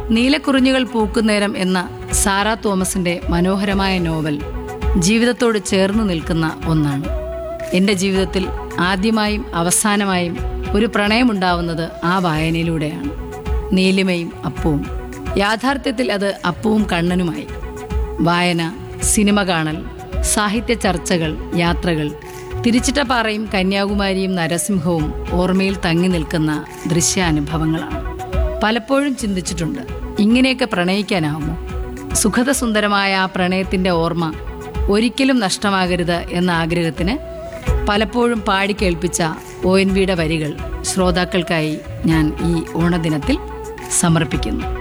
നീലക്കുറിഞ്ഞുകൾ പൂക്കുന്നേരം എന്ന സാറാ തോമസിന്റെ മനോഹരമായ നോവൽ ജീവിതത്തോട് ചേർന്ന് നിൽക്കുന്ന ഒന്നാണ് എൻ്റെ ജീവിതത്തിൽ ആദ്യമായും അവസാനമായും ഒരു പ്രണയമുണ്ടാവുന്നത് ആ വായനയിലൂടെയാണ് നീലിമയും അപ്പവും യാഥാർത്ഥ്യത്തിൽ അത് അപ്പവും കണ്ണനുമായി വായന സിനിമ കാണൽ സാഹിത്യ ചർച്ചകൾ യാത്രകൾ തിരിച്ചിട്ടപ്പാറയും കന്യാകുമാരിയും നരസിംഹവും ഓർമ്മയിൽ തങ്ങി നിൽക്കുന്ന ദൃശ്യാനുഭവങ്ങളാണ് പലപ്പോഴും ചിന്തിച്ചിട്ടുണ്ട് ഇങ്ങനെയൊക്കെ പ്രണയിക്കാനാവുമോ സുഖദസുന്ദരമായ ആ പ്രണയത്തിൻ്റെ ഓർമ്മ ഒരിക്കലും നഷ്ടമാകരുത് എന്ന ആഗ്രഹത്തിന് പലപ്പോഴും പാടിക്കേൾപ്പിച്ച ഒ എൻ വിയുടെ വരികൾ ശ്രോതാക്കൾക്കായി ഞാൻ ഈ ഓണദിനത്തിൽ സമർപ്പിക്കുന്നു